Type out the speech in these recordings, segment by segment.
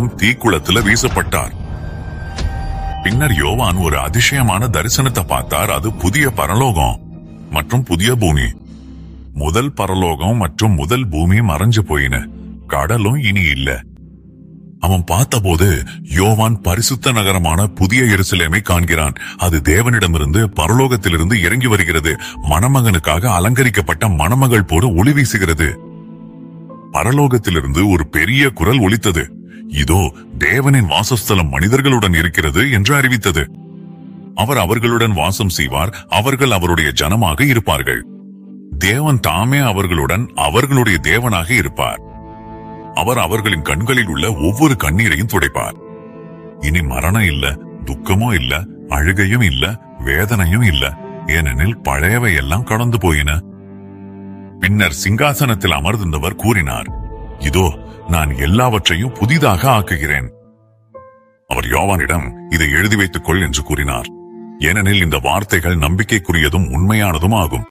முழுவதும் தீக்குளத்துல வீசப்பட்டார் பின்னர் யோவான் ஒரு அதிசயமான தரிசனத்தை பார்த்தார் அது புதிய பரலோகம் மற்றும் புதிய பூமி முதல் பரலோகம் மற்றும் முதல் பூமி மறைஞ்சு போயின கடலும் இனி இல்ல அவன் பார்த்தபோது யோவான் பரிசுத்த நகரமான புதிய எருசலேமை காண்கிறான் அது தேவனிடமிருந்து பரலோகத்திலிருந்து இறங்கி வருகிறது மணமகனுக்காக அலங்கரிக்கப்பட்ட மணமகள் போல ஒளி வீசுகிறது பரலோகத்திலிருந்து ஒரு பெரிய குரல் ஒலித்தது இதோ தேவனின் வாசஸ்தலம் மனிதர்களுடன் இருக்கிறது என்று அறிவித்தது அவர் அவர்களுடன் வாசம் செய்வார் அவர்கள் அவருடைய ஜனமாக இருப்பார்கள் தேவன் தாமே அவர்களுடன் அவர்களுடைய தேவனாக இருப்பார் அவர் அவர்களின் கண்களில் உள்ள ஒவ்வொரு கண்ணீரையும் துடைப்பார் இனி மரணம் இல்ல துக்கமும் இல்ல அழுகையும் இல்ல வேதனையும் இல்ல ஏனெனில் பழையவை எல்லாம் கடந்து போயின பின்னர் சிங்காசனத்தில் அமர்ந்திருந்தவர் கூறினார் இதோ நான் எல்லாவற்றையும் புதிதாக ஆக்குகிறேன் அவர் யோவானிடம் இதை எழுதி வைத்துக் கொள் என்று கூறினார் ஏனெனில் இந்த வார்த்தைகள் நம்பிக்கைக்குரியதும் உண்மையானதும் ஆகும்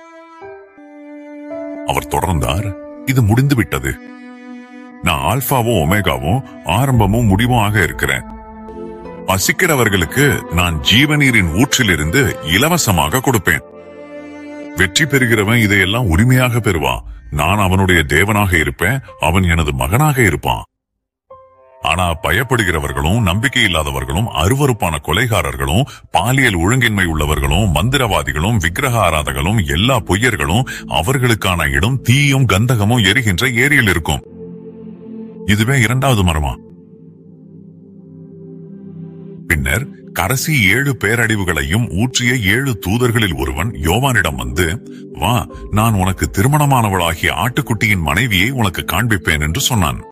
அவர் தொடர்ந்தார் இது முடிந்து விட்டது நான் ஆல்பாவும் ஒமேகாவும் ஆரம்பமும் முடிவும் ஆக இருக்கிறேன் பசிக்கிறவர்களுக்கு நான் ஜீவநீரின் ஊற்றிலிருந்து இலவசமாக கொடுப்பேன் வெற்றி பெறுகிறவன் இதையெல்லாம் உரிமையாக பெறுவான் நான் அவனுடைய தேவனாக இருப்பேன் அவன் எனது மகனாக இருப்பான் ஆனா பயப்படுகிறவர்களும் நம்பிக்கை இல்லாதவர்களும் அருவருப்பான கொலைகாரர்களும் பாலியல் ஒழுங்கின்மை உள்ளவர்களும் மந்திரவாதிகளும் விக்கிரக ஆராதகளும் எல்லா பொய்யர்களும் அவர்களுக்கான இடம் தீயும் கந்தகமும் எரிகின்ற ஏரியில் இருக்கும் இதுவே இரண்டாவது மரமா பின்னர் கடைசி ஏழு பேரழிவுகளையும் ஊற்றிய ஏழு தூதர்களில் ஒருவன் யோவானிடம் வந்து வா நான் உனக்கு திருமணமானவளாகிய ஆட்டுக்குட்டியின் மனைவியை உனக்கு காண்பிப்பேன் என்று சொன்னான்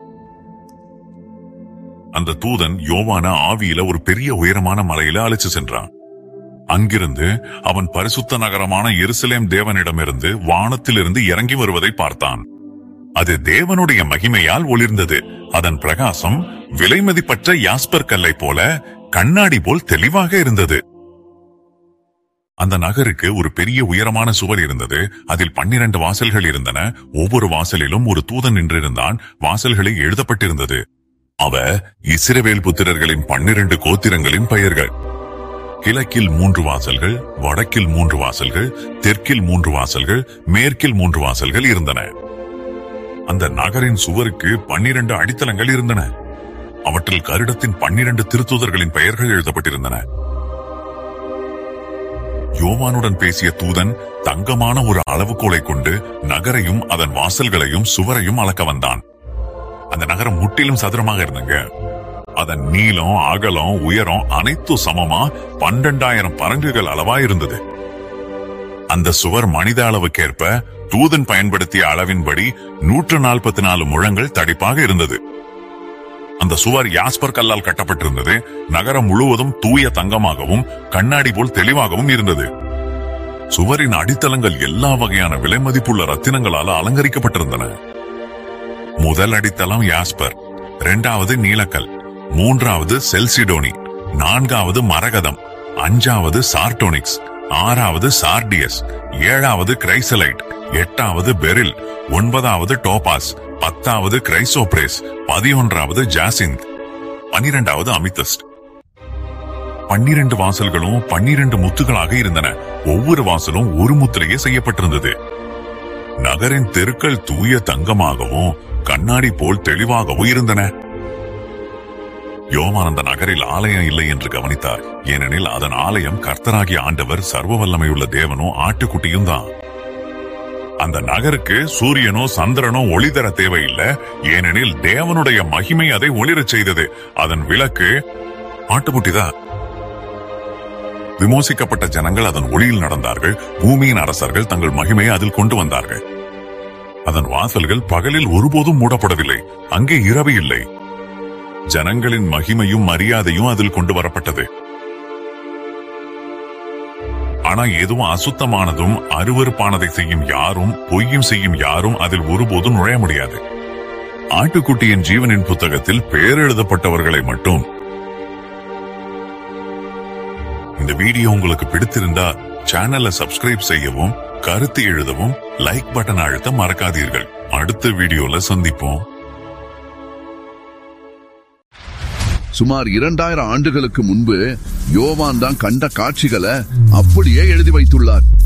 அந்த தூதன் யோவான ஆவியில ஒரு பெரிய உயரமான மலையில அழைச்சு சென்றான் அங்கிருந்து அவன் பரிசுத்த நகரமான எருசலேம் தேவனிடமிருந்து வானத்திலிருந்து இறங்கி வருவதை பார்த்தான் அது தேவனுடைய மகிமையால் ஒளிர்ந்தது அதன் பிரகாசம் விலைமதிப்பற்ற யாஸ்பர் கல்லை போல கண்ணாடி போல் தெளிவாக இருந்தது அந்த நகருக்கு ஒரு பெரிய உயரமான சுவர் இருந்தது அதில் பன்னிரண்டு வாசல்கள் இருந்தன ஒவ்வொரு வாசலிலும் ஒரு தூதன் நின்றிருந்தான் வாசல்களில் எழுதப்பட்டிருந்தது அவ இஸ்ரவேல் புத்திரர்களின் பன்னிரண்டு கோத்திரங்களின் பெயர்கள் கிழக்கில் மூன்று வாசல்கள் வடக்கில் மூன்று வாசல்கள் தெற்கில் மூன்று வாசல்கள் மேற்கில் மூன்று வாசல்கள் இருந்தன அந்த நகரின் சுவருக்கு பன்னிரண்டு அடித்தளங்கள் இருந்தன அவற்றில் கருடத்தின் பன்னிரண்டு திருத்தூதர்களின் பெயர்கள் எழுதப்பட்டிருந்தன யோவானுடன் பேசிய தூதன் தங்கமான ஒரு அளவுகோலை கொண்டு நகரையும் அதன் வாசல்களையும் சுவரையும் அளக்க வந்தான் அந்த நகரம் முற்றிலும் சதுரமாக இருந்தங்க அதன் நீளம் அகலம் உயரம் அனைத்தும் சமமா பன்னெண்டாயிரம் பரங்குகள் அளவா இருந்தது அந்த சுவர் மனித அளவுக்கேற்ப தூதன் பயன்படுத்திய அளவின்படி நூற்று நாற்பத்தி நாலு முழங்கள் தடிப்பாக இருந்தது அந்த சுவர் யாஸ்பர் கல்லால் கட்டப்பட்டிருந்தது நகரம் முழுவதும் தூய தங்கமாகவும் கண்ணாடி போல் தெளிவாகவும் இருந்தது சுவரின் அடித்தளங்கள் எல்லா வகையான விலைமதிப்புள்ள ரத்தினங்களால் அலங்கரிக்கப்பட்டிருந்தன முதல் அடித்தளம் யாஸ்பர் இரண்டாவது நீலக்கல் மூன்றாவது செல்சிடோனி நான்காவது மரகதம் அஞ்சாவது சார்டோனிக்ஸ் ஆறாவது சார்டியஸ் ஏழாவது கிரைசலைட் எட்டாவது பெரில் ஒன்பதாவது டோபாஸ் பத்தாவது கிரைசோப்ரேஸ் பதினொன்றாவது ஜாசிந்த் பனிரெண்டாவது அமிதஸ்ட் பன்னிரண்டு வாசல்களும் பன்னிரண்டு முத்துகளாக இருந்தன ஒவ்வொரு வாசலும் ஒரு முத்திரையே செய்யப்பட்டிருந்தது நகரின் தெருக்கள் தூய தங்கமாகவும் கண்ணாடி போல் தெளிவாகவும் இருந்தன யோவான் அந்த நகரில் ஆலயம் இல்லை என்று கவனித்தார் ஏனெனில் அதன் ஆலயம் கர்த்தராகிய ஆண்டவர் சர்வ வல்லமையுள்ள தேவனும் ஆட்டுக்குட்டியும் தான் அந்த நகருக்கு சூரியனோ சந்திரனோ ஒளி தர தேவையில்லை ஏனெனில் தேவனுடைய மகிமை அதை ஒளிரச் செய்தது அதன் விளக்கு ஆட்டுக்குட்டிதான் விமோசிக்கப்பட்ட ஜனங்கள் அதன் ஒளியில் நடந்தார்கள் பூமியின் அரசர்கள் தங்கள் மகிமையை அதில் கொண்டு வந்தார்கள் அதன் வாசல்கள் பகலில் ஒருபோதும் மூடப்படவில்லை அங்கே இரவு இல்லை ஜனங்களின் மகிமையும் மரியாதையும் அதில் கொண்டு வரப்பட்டது ஆனா எதுவும் அசுத்தமானதும் அருவருப்பானதை செய்யும் யாரும் பொய்யும் செய்யும் யாரும் அதில் ஒருபோதும் நுழைய முடியாது ஆட்டுக்குட்டியின் ஜீவனின் புத்தகத்தில் பெயர் எழுதப்பட்டவர்களை மட்டும் இந்த வீடியோ உங்களுக்கு பிடித்திருந்தா சேனலை சப்ஸ்கிரைப் செய்யவும் கருத்து எழுதவும் லைக் பட்டன் அழுத்த மறக்காதீர்கள் அடுத்த வீடியோல சந்திப்போம் சுமார் இரண்டாயிரம் ஆண்டுகளுக்கு முன்பு யோவான் தான் கண்ட காட்சிகளை அப்படியே எழுதி வைத்துள்ளார்